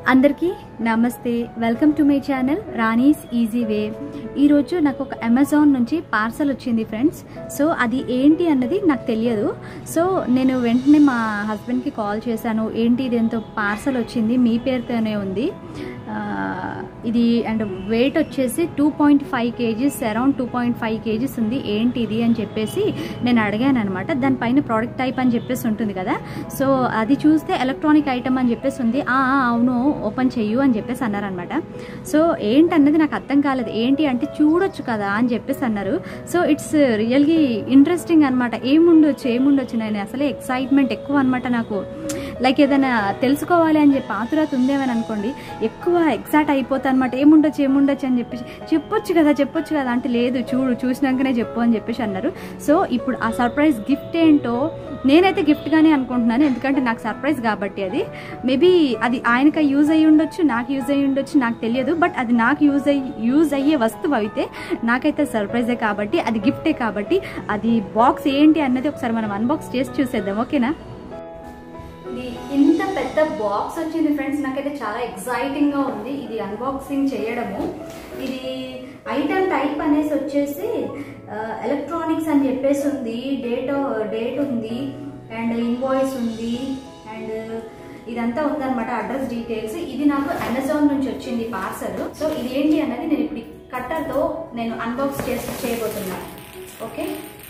అందరికీ నమస్తే welcome to my channel Rani's easy way ఈరోజు నాకు ఒక అమెజాన్ నుంచి పార్సల్ వచ్చింది ఫ్రెండ్స్ సో అది ఏంటి అన్నది నాకు తెలియదు సో నేను వెంటనే మా హస్బెండ్కి కాల్ చేశాను ఏంటి ఇది ఎంతో పార్సల్ వచ్చింది మీ పేరుతోనే ఉంది ఆ, ఇది అండ్ వెయిట్ వచ్చేసి two point five kgs around two point five kgs ఉంది ఏంటి ఇది అని చెప్పేసి నేను అడిగాను అనమాట దానిపైన ప్రోడక్ట్ టైప్ అని చెప్పేసి ఉంటుంది కదా సో అది చూస్తే ఎలక్ట్రానిక్ ఐటమ్ అని చెప్పేసి ఉంది "ఆ, ఆ, అవును ఓపెన్ చెయ్యు అని చెప్పేసి అన్నారనమాట సో ఏంటన్నది నాకు అర్థం కాలేదు ఏంటి అంటే చూడొచ్చు కదా అని చెప్పేసి అన్నారు సో ఇట్స్ రియల్గా ఇంట్రెస్టింగ్ అనమాట ఏముండొచ్చు ఏముండొచ్చు నేను అసలే ఎక్సైట్మెంట్ ఎక్కువ అనమాట నాకు లైక్ ఏదైనా తెలుసుకోవాలి అని చెప్పి ఆతురత ఉందేమని అనుకోండి ఎక్కువ ఎగ్జాక్ట్ అయిపోతా అనమాట ఏముండొచ్చు ఏముండొచ్చు అని చెప్పేసి చెప్పొచ్చు కదా చెప్పొచ్చు కదా అంటే లేదు చూడు చూసినాకనే చెప్పు అని చెప్పేసి అన్నారు సో ఇప్పుడు ఆ సర్ప్రైజ్ గిఫ్ట్ ఏంటో నేనైతే గిఫ్ట్గానే అనుకుంటున్నాను ఎందుకంటే నాకు సర్ప్రైజ్ కాబట్టి అది మేబీ అది ఆయనకి యూజ్ అయ్యి ఉండొచ్చు నాకు యూజ్ అయ్యి ఉండొచ్చు నాకు తెలియదు బట్ అది నాకు యూజ్ అయ్యి యూజ్ అయ్యే వస్తువు అయితే నాకైతే సర్ప్రైజే కాబట్టి అది గిఫ్టే కాబట్టి అది బాక్స్ ఏంటి అన్నది ఒకసారి మనం అన్బాక్స్ చేసి చూసేద్దాం ఓకేనా ఇది ఇంత పెద్ద బాక్స్ వచ్చింది ఫ్రెండ్స్ నాకైతే చాలా ఎక్సైటింగ్ గా ఉంది ఇది అన్బాక్సింగ్ చేయడము ఇది ఐటమ్ టైప్ అనేసి వచ్చేసి ఎలక్ట్రానిక్స్ అని చెప్పేసి ఉంది డేట్ డేట్ ఉంది అండ్ ఇన్వాయిస్ ఉంది అండ్ ఇదంతా ఉందన్నమాట అడ్రస్ డీటెయిల్స్ ఇది నాకు అమెజాన్ నుంచి వచ్చింది పార్సల్ సో ఇది ఏంటి అన్నది నేను ఇప్పుడు కట్టర్తో నేను అన్బాక్స్ చేసి చేయబోతున్నాను okay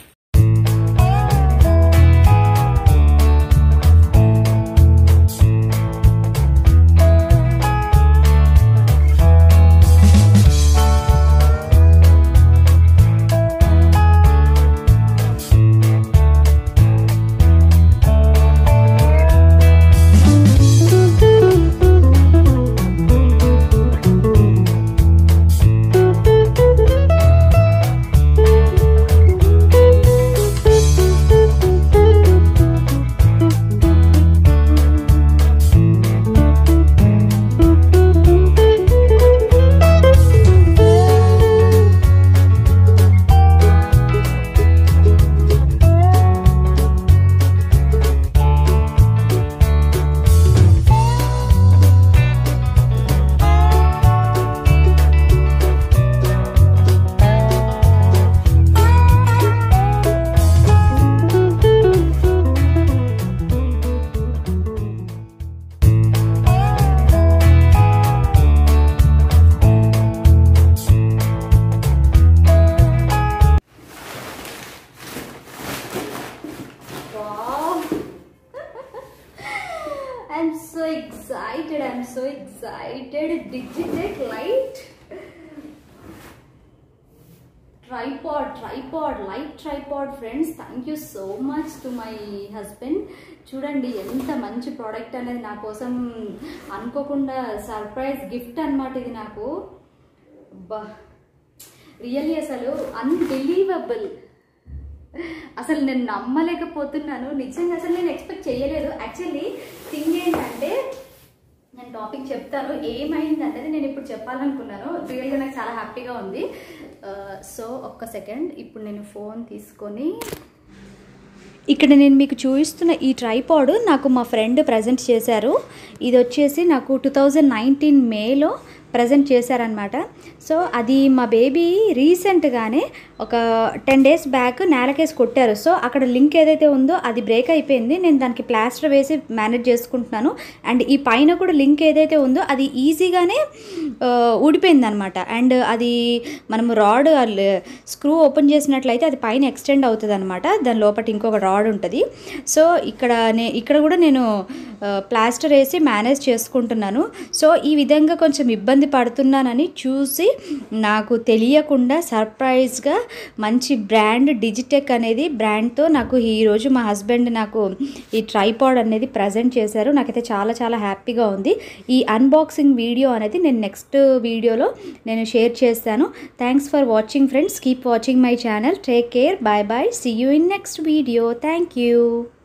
Wow. I'm so excited. I'm so excited. Digitech light. Tripod tripod light tripod friends thank you so much to my husband చూడండి ఎంత మంచి ప్రోడక్ట్ అనేది నా కోసం అనుకోకుండా సర్ప్రైజ్ గిఫ్ట్ అన్నమాట ఇది నాకు బా రియల్లీ అసలు అన్బిలీవబుల్ అసలు నేను నమ్మలేకపోతున్నాను నిజంగా అసలు నేను ఎక్స్పెక్ట్ చేయలేదు యాక్చువల్లీ థింగ్ ఏంటంటే నేను టాపిక్ చెప్తాను ఏమైంది అనేది నేను ఇప్పుడు చెప్పాలనుకున్నాను రియల్గా నాకు చాలా హ్యాపీగా ఉంది సో ఒక్క సెకండ్ ఇప్పుడు నేను ఫోన్ తీసుకొని ఇక్కడ నేను మీకు చూపిస్తున్న ఈ ట్రైపాడ్ నాకు మా ఫ్రెండ్ ప్రజెంట్ చేశారు ఇది వచ్చేసి నాకు టూ థౌజండ్ నైన్టీన్ మేలో ప్రజెంట్ చేశారనమాట సో అది మా బేబీ రీసెంట్గానే ఒక టెన్ డేస్ బ్యాక్ నేలకేసి కొట్టారు సో అక్కడ లింక్ ఏదైతే ఉందో అది బ్రేక్ అయిపోయింది నేను దానికి ప్లాస్టర్ వేసి మేనేజ్ చేసుకుంటున్నాను అండ్ ఈ పైన కూడా లింక్ ఏదైతే ఉందో అది ఈజీగానే ఊడిపోయింది అనమాట అండ్ అది మనం రాడ్ స్క్రూ ఓపెన్ చేసినట్లయితే అది పైన ఎక్స్టెండ్ అవుతుంది అనమాట దాని లోపల ఇంకొక రాడ్ ఉంటుంది సో ఇక్కడ నే ఇక్కడ కూడా నేను ప్లాస్టర్ వేసి మేనేజ్ చేసుకుంటున్నాను సో ఈ విధంగా కొంచెం ఇబ్బంది పడుతున్నానని చూసి నాకు తెలియకుండా సర్ప్రైజ్గా మంచి బ్రాండ్ డిజిటెక్ అనేది బ్రాండ్తో నాకు ఈరోజు మా హస్బెండ్ నాకు ఈ ట్రైపాడ్ అనేది ప్రజెంట్ చేశారు నాకైతే చాలా చాలా హ్యాపీగా ఉంది ఈ అన్బాక్సింగ్ వీడియో అనేది నేను నెక్స్ట్ వీడియోలో నేను షేర్ చేస్తాను thanks for watching friends keep watching my channel take care bye bye see you in next video thank you